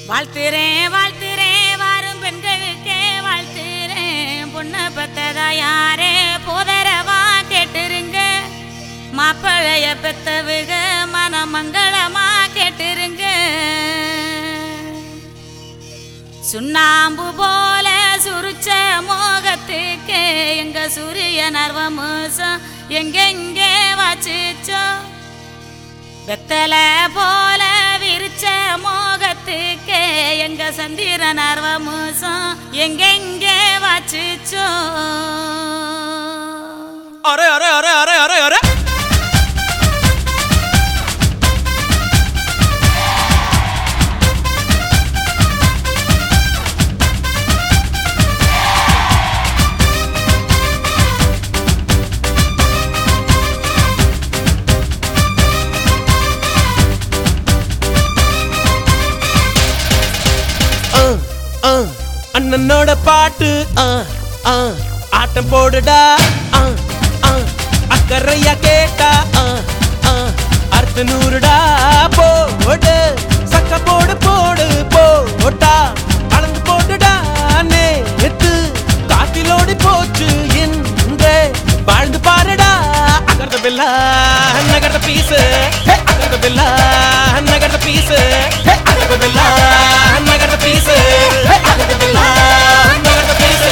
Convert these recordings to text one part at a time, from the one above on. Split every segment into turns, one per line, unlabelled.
வாழ்த்துறேன் வாழ்த்துறேன் வாரும் பெண்களுக்கே வாழ்த்துறேன் பொண்ணு பெத்ததா யாரே போதரவா கேட்டுருங்க மாப்பிளைய பெத்தவுக மனமங்களமா கேட்டுருங்க சுண்ணாம்பு போல சுருச்ச மோகத்துக்கு எங்க சூரிய நர்வமோசம் எங்கெங்கே வாச்சிச்சோ வெத்தல போல விரிச்ச மோகத்துக்கு எங்க சந்திர நர்வமோசம் எங்கெங்கே வாச்சிச்சோ
அரே அரே அரே அரே அரே அரே ஆ, ஆ, அண்ணனோட பாட்டு ஆ, ஆ, ஆட்டம் போடுடா ஆ, ஆ, அக்கறையா கேட்டா ஆ, ஆ, அர்த்த நூறுடா போடு சக்க போடு போடு போட்டா அளந்து போட்டுடா நேத்து காத்திலோடி போச்சு இன்றே வாழ்ந்து பாருடா அகர்த பில்லா நகர்த பீசு அகர்த பில்லா நகர்த பீசு அகர்த பில்லா நகர்த பீசு அகர்த பில்லா நகர்த பீசு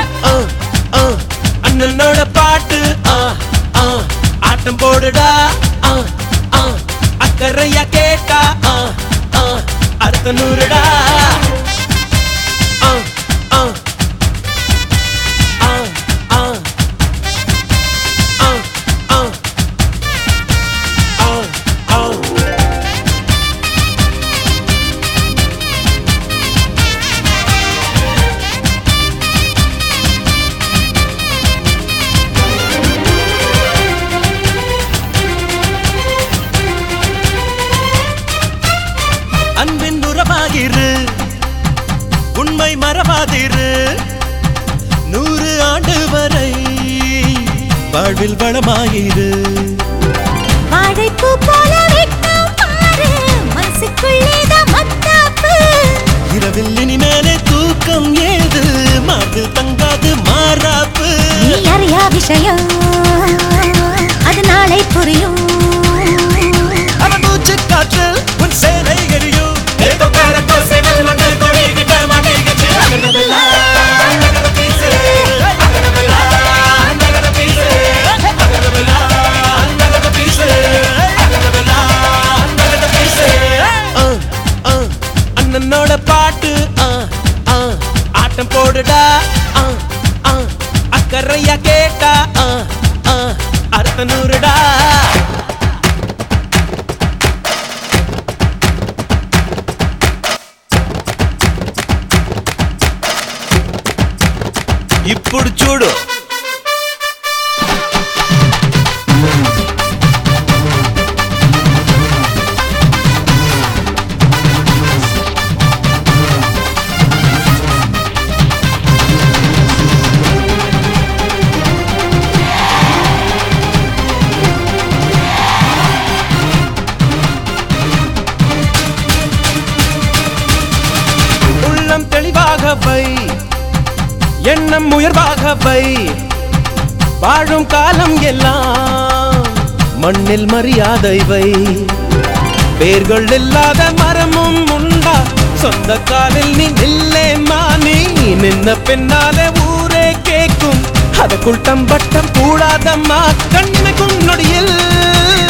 அண்ணனோட பாட்டு ஆ, ஆ, ஆட்டம் போடுடா ஆ, ஆ, அக்கறையா கேட்டா ஆ, ஆ, அர்த்த நூறுடா ஆ, ஆ, ஆ, ஆ, ஆ, ஆ, ஆ, ஆ. அன்பின் உறவாகிரு உண்மை மறவாதிரு நூறு ஆண்டு வரை வாழ்வில் வளமாயிரு
வாழைப்பூ போல வெட்கம் பாரு மனசுக்குள்ளேதான் மத்தாப்பு
இரவில் இனிமேலே தூக்கம் ஏது மார்பில் தங்காது மாறாப்பு
நீ அறியா விஷயம் அது நாளை புரியும்
அவன் மூச்சு காற்று உன் சேனை எரியும் ஏதோ காரத்தோ சேவல் மண்டு கொடிகிட்ட மாட்டிக்கிச்சு அகரமில்லா, அகர பீசு, அகரமில்லா, அகர பீசு, அகரமில்லா, அகர பீசு, அகரமில்லா, அகர பீசு. ஆ, ஆ, அண்ணனோட பாட்டு ஆ, ஆ, ஆட்டம் போடுடா ஆ, ஆ, அக்கறையா கேட்டா ஆ, ஆ, அர்த்த நூறுடா ఇప్పుడు చూడు உள்ளம் தெளிவாக வை எண்ணம் உயர்வாக வை வாழும் காலம் எல்லாம் மண்ணில் மரியாதை வை வேர்கள் இல்லாத மரமும் உண்டா சொந்த காலில் நீ நில்லே மானி நின்ன பின்னாலே ஊரே கேக்கும் அதற்குள் தம்பட்டம் கூடாதம்மா கண்ணிமைக்கும் நொடியில்